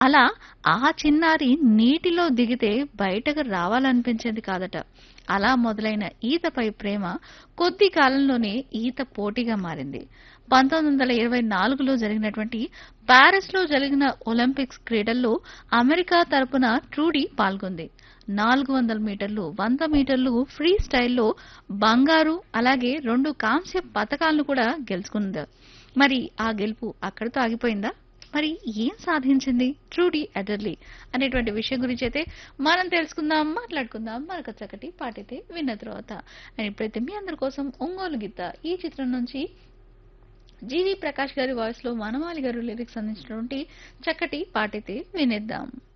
అలా ఆ చిన్నారి నీటిలో దిగితే బయటకు రావాలనిపించేది కాదట అలా మొదలైన ఈతపై ప్రేమ కొద్ది కాలంలోనే ఈత పోటీగా మారింది పంతొమ్మిది వందల ఇరవై నాలుగులో జరిగినటువంటి ప్యారిస్ లో జరిగిన ఒలింపిక్స్ క్రీడల్లో అమెరికా తరపున ట్రూడీ పాల్గొంది నాలుగు వందల మీటర్లు వంద మీటర్లు ఫ్రీ స్టైల్లో బంగారు అలాగే రెండు కాంస్య పథకాలను కూడా గెలుచుకుంది మరి ఆ గెలుపు అక్కడితో ఆగిపోయిందా మరి ఏం సాధించింది ట్రూడీ అడర్లీ అనేటువంటి విషయం గురించి అయితే మనం తెలుసుకుందాం మాట్లాడుకుందాం మరొక చక్కటి పాటైతే విన్న తర్వాత అండ్ ఇప్పుడైతే మీ అందరి కోసం ఒంగోలు గీత ఈ చిత్రం నుంచి జీవి ప్రకాష్ గారి వాయిస్ లో వనమాలి గారు లిరిక్స్ అందించినటువంటి చక్కటి పాటైతే వినేద్దాం